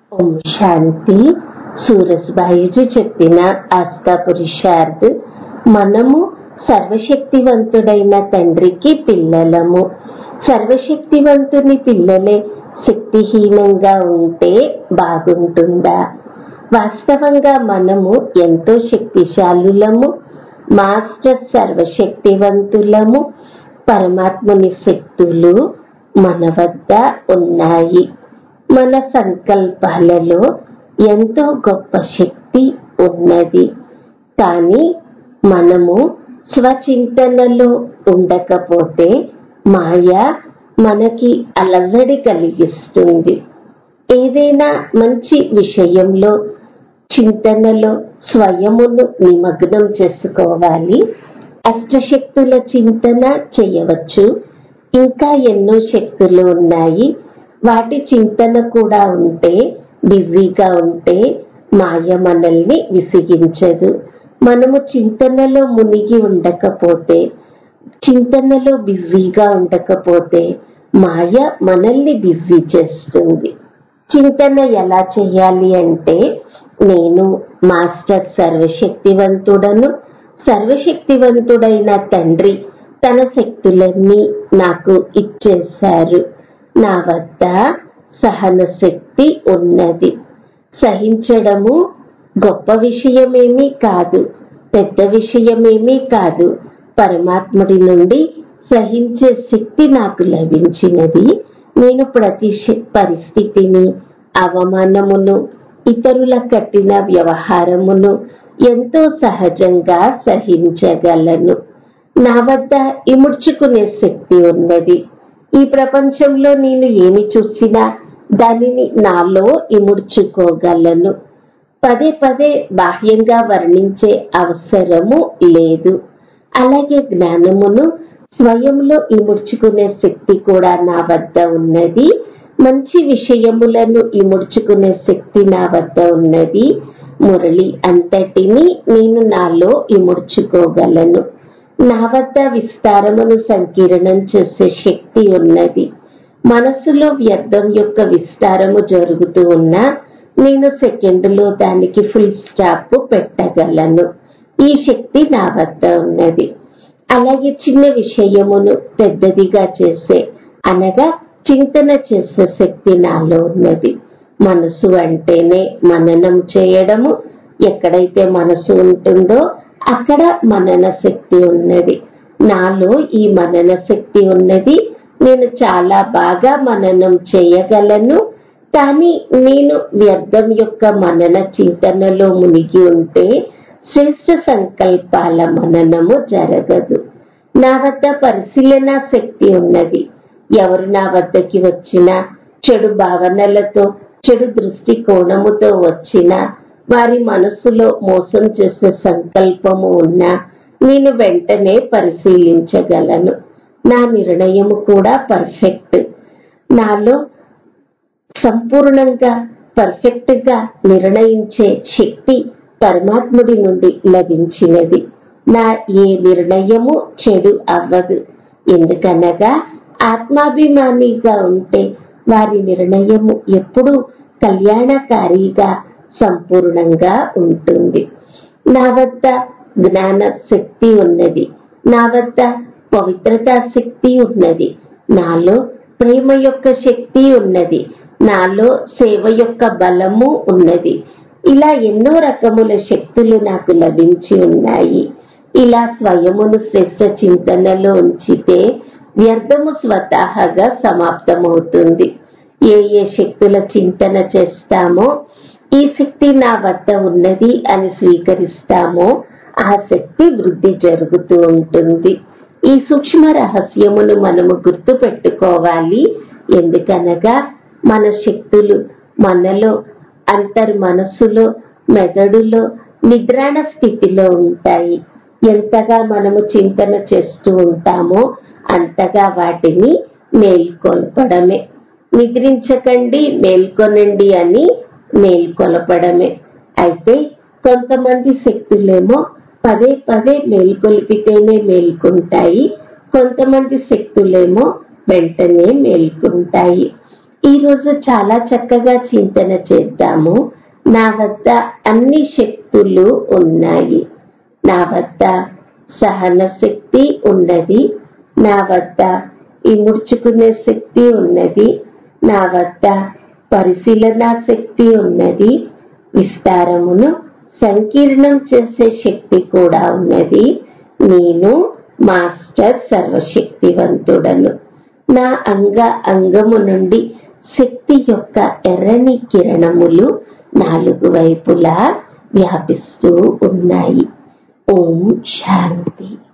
ఓం శాంతి సూరజ్బాయిజీ చెప్పిన ఆస్థా పురుషార్థ్ మనము సర్వశక్తివంతుడైన తండ్రికి పిల్లలము సర్వశక్తివంతుని పిల్లలే శక్తిహీనంగా ఉంటే బాగుంటుందా వాస్తవంగా మనము ఎంతో శక్తిశాలులము మాస్టర్ సర్వశక్తివంతులము పరమాత్ముని శక్తులు మన వద్ద ఉన్నాయి మన సంకల్పాలలో ఎంతో గొప్ప శక్తి ఉన్నది కానీ మనము స్వచింతనలో ఉండకపోతే మాయ మనకి అలజడి కలిగిస్తుంది ఏదైనా మంచి విషయంలో చింతనలో స్వయమును నిమగ్నం చేసుకోవాలి అష్టశక్తుల చింతన చేయవచ్చు ఇంకా ఎన్నో శక్తులు ఉన్నాయి వాటి చింతన కూడా ఉంటే బిజీగా ఉంటే మాయ మనల్ని విసిగించదు మనము చింతనలో మునిగి ఉండకపోతే చింతనలో బిజీగా ఉండకపోతే మాయ మనల్ని బిజీ చేస్తుంది చింతన ఎలా చేయాలి అంటే నేను మాస్టర్ సర్వశక్తివంతుడను సర్వశక్తివంతుడైన తండ్రి తన శక్తులన్నీ నాకు ఇచ్చేశారు నా వద్ద సహన శక్తి ఉన్నది సహించడము గొప్ప విషయమేమీ కాదు పెద్ద విషయమేమీ కాదు పరమాత్ముడి నుండి సహించే శక్తి నాకు లభించినది నేను ప్రతి పరిస్థితిని అవమానమును ఇతరుల కట్టిన వ్యవహారమును ఎంతో సహజంగా సహించగలను నా వద్ద ఇముడ్చుకునే శక్తి ఉన్నది ఈ ప్రపంచంలో నేను ఏమి చూసినా దానిని నాలో ఇముడ్చుకోగలను పదే పదే బాహ్యంగా వర్ణించే అవసరము లేదు అలాగే జ్ఞానమును స్వయంలో ఇముడ్చుకునే శక్తి కూడా నా వద్ద ఉన్నది మంచి విషయములను ఇముడ్చుకునే శక్తి నా వద్ద ఉన్నది మురళి అంతటిని నేను నాలో ఇముడ్చుకోగలను నా వద్ద విస్తారమును సంకీర్ణం చేసే శక్తి ఉన్నది మనసులో వ్యర్థం యొక్క విస్తారము జరుగుతూ ఉన్నా నేను సెకండ్లో దానికి ఫుల్ స్టాప్ పెట్టగలను ఈ శక్తి నా వద్ద ఉన్నది అలాగే చిన్న విషయమును పెద్దదిగా చేసే అనగా చింతన చేసే శక్తి నాలో ఉన్నది మనసు అంటేనే మననం చేయడము ఎక్కడైతే మనసు ఉంటుందో అక్కడ మనన శక్తి ఉన్నది నాలో ఈ మనన శక్తి ఉన్నది నేను చాలా బాగా మననం చేయగలను కానీ నేను వ్యర్థం యొక్క మనన చింతనలో మునిగి ఉంటే శ్రేష్ట సంకల్పాల మననము జరగదు నా వద్ద పరిశీలన శక్తి ఉన్నది ఎవరు నా వద్దకి వచ్చినా చెడు భావనలతో చెడు దృష్టికోణముతో వచ్చినా వారి మనసులో మోసం చేసే సంకల్పము ఉన్నా నేను వెంటనే పరిశీలించగలను నా నిర్ణయము కూడా పర్ఫెక్ట్ నాలో సంపూర్ణంగా పర్ఫెక్ట్ గా నిర్ణయించే శక్తి పరమాత్ముడి నుండి లభించినది నా ఏ నిర్ణయము చెడు అవ్వదు ఎందుకనగా ఆత్మాభిమానిగా ఉంటే వారి నిర్ణయము ఎప్పుడూ కళ్యాణకారిగా సంపూర్ణంగా ఉంటుంది నా వద్ద జ్ఞాన శక్తి ఉన్నది నా వద్ద పవిత్రతా శక్తి ఉన్నది నాలో ప్రేమ యొక్క శక్తి ఉన్నది నాలో సేవ యొక్క బలము ఉన్నది ఇలా ఎన్నో రకముల శక్తులు నాకు లభించి ఉన్నాయి ఇలా స్వయమును శ్రేష్ట చింతనలో ఉంచితే వ్యర్థము స్వతహాగా సమాప్తమవుతుంది ఏ ఏ శక్తుల చింతన చేస్తామో ఈ శక్తి నా వద్ద ఉన్నది అని స్వీకరిస్తామో ఆ శక్తి వృద్ధి జరుగుతూ ఉంటుంది ఈ సూక్ష్మ రహస్యమును మనము గుర్తు పెట్టుకోవాలి ఎందుకనగా మన శక్తులు మనలో అంతర్ మనసులో మెదడులో నిద్రాణ స్థితిలో ఉంటాయి ఎంతగా మనము చింతన చేస్తూ ఉంటామో అంతగా వాటిని మేల్కొల్పడమే నిద్రించకండి మేల్కొనండి అని మేల్కొలపడమే అయితే కొంతమంది శక్తులేమో పదే పదే మేల్కొల్పితేనే మేల్కొంటాయి కొంతమంది శక్తులేమో వెంటనే మేల్కొంటాయి ఈ రోజు చాలా చక్కగా చింతన చేద్దాము నా వద్ద అన్ని శక్తులు ఉన్నాయి నా వద్ద సహన శక్తి ఉన్నది నా వద్ద ఇముడ్చుకునే శక్తి ఉన్నది నా వద్ద పరిశీలన శక్తి ఉన్నది విస్తారమును సంకీర్ణం చేసే శక్తి కూడా ఉన్నది నేను మాస్టర్ సర్వశక్తివంతుడను నా అంగ అంగము నుండి శక్తి యొక్క ఎర్రని కిరణములు నాలుగు వైపులా వ్యాపిస్తూ ఉన్నాయి ఓం శాంతి